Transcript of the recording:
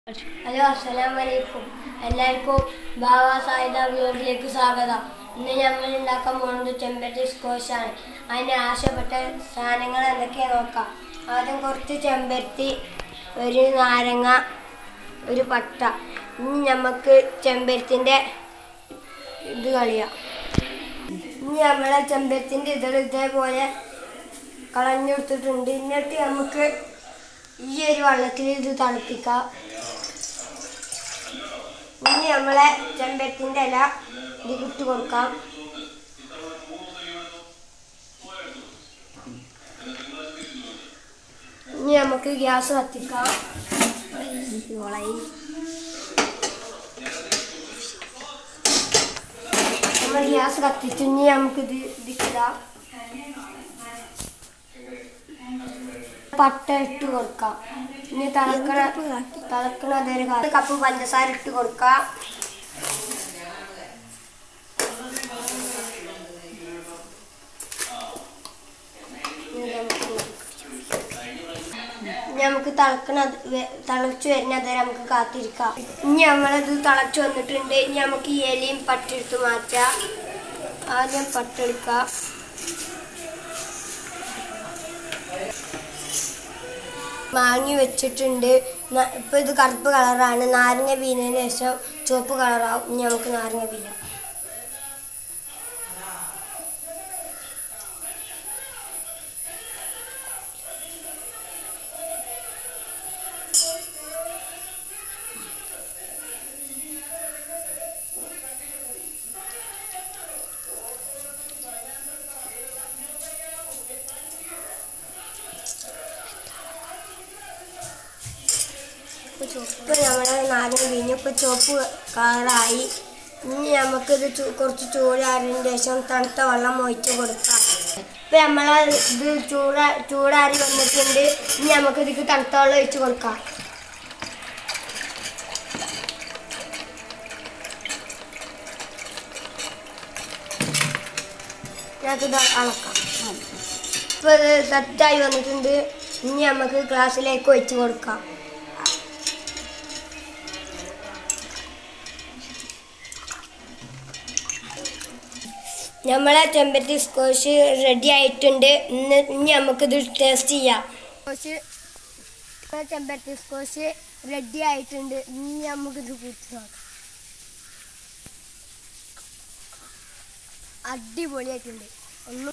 hello അസ്സലാം വലൈക്കും എല്ലാവർക്കും ബാബ സായിദ വ്ലോഗിലേക്ക് സ്വാഗതം ഇന്ന് ഞങ്ങൾ ഉണ്ടാക്കാൻ പോകുന്നത് ചെമ്പരത്തി സ്കോഷാണ് അതിന് ആവശ്യപ്പെട്ട സാധനങ്ങൾ എന്തൊക്കെയാ നോക്കാം ആദ്യം കുറച്ച് ചെമ്പരത്തി ഒരു നാരങ്ങ ഒരു പട്ട ഇനി നമുക്ക് ചെമ്പരത്തിൻ്റെ ഇത് കളിയാം ഇനി നമ്മളെ ചെമ്പരത്തിൻ്റെ ഇതൾ ഇതേപോലെ കളഞ്ഞെടുത്തിട്ടുണ്ട് എന്നിട്ട് നമുക്ക് ഈ ഒരു വെള്ളത്തിൽ ഇത് തണുപ്പിക്കാം ഇനി നമ്മളെ ചെമ്പരത്തിൻ്റെ ഇല ഇത് ഇട്ട് കൊടുക്കാം ഇനി നമുക്ക് ഗ്യാസ് കത്തിക്കാം നമ്മൾ ഗ്യാസ് കത്തിച്ചു ഇനി നമുക്ക് ഇത് ഇതിടാം പട്ട ഇട്ട് കൊടുക്കാം ഇനി തിളക്കണ തിളക്കണ അതേ കപ്പ് പഞ്ചസാര ഇട്ട് കൊടുക്കാം ഇനി നമുക്ക് ഇനി നമുക്ക് തിളക്കണ തിളച്ചു വരുന്ന അതേ നമുക്ക് കാത്തിരിക്കാം ഇനി നമ്മളത് തിളച്ചു വന്നിട്ടുണ്ട് ഇനി നമുക്ക് ഈ ഇലയും പട്ടെടുത്ത് മാറ്റാം ആദ്യം പട്ടെടുക്കാം വാങ്ങി വെച്ചിട്ടുണ്ട് ന- ഇപ്പൊ ഇത് കറുപ്പ് കളറാണ് നാരങ്ങ വീണതിന് ശേഷം ചുവപ്പ് കളറാവും ഇനി നമുക്ക് നാരങ്ങ വീഴാം ഇപ്പൊ ചുവപ്പ് നമ്മുടെ നാരങ്ങ വീഞ്ഞു ഇപ്പൊ ചുവപ്പ് കളറായി ഇനി നമുക്കിത് ചു- കുറച്ച് ചൂടാറിന് ശേഷം തണുത്ത വെള്ളം ഒഴിച്ച് കൊടുക്കാം ഇപ്പൊ നമ്മളെ ഇത് ചൂടാ ചൂടാറി വന്നിട്ടുണ്ട് ഇനി നമുക്ക് ഇതിക്ക് തണുത്ത വെള്ളം ഒഴിച്ച് കൊടുക്കാം ഞങ്ങൾക്കിത് അളക്കാം ഇപ്പൊ ഇത് സെറ്റായി വന്നിട്ടുണ്ട് ഇനി നമുക്ക് ഗ്ലാസ്സിലേക്ക് ഒഴിച്ച് കൊടുക്കാം നമ്മളെ ചെമ്പരത്തി സ്കോഷ് റെഡി ആയിട്ടുണ്ട് ഇന്ന് ഇനി നമുക്കിത് ടേസ്റ്റ് ചെയ്യാം സ്കോഷ് ചെമ്പരത്തി സ്കോഷ് റെഡി ആയിട്ടുണ്ട് ഇനി നമുക്കിത് കുടിച്ച് നോക്കാം അടിപൊളിയായിട്ടുണ്ട് ഒന്നും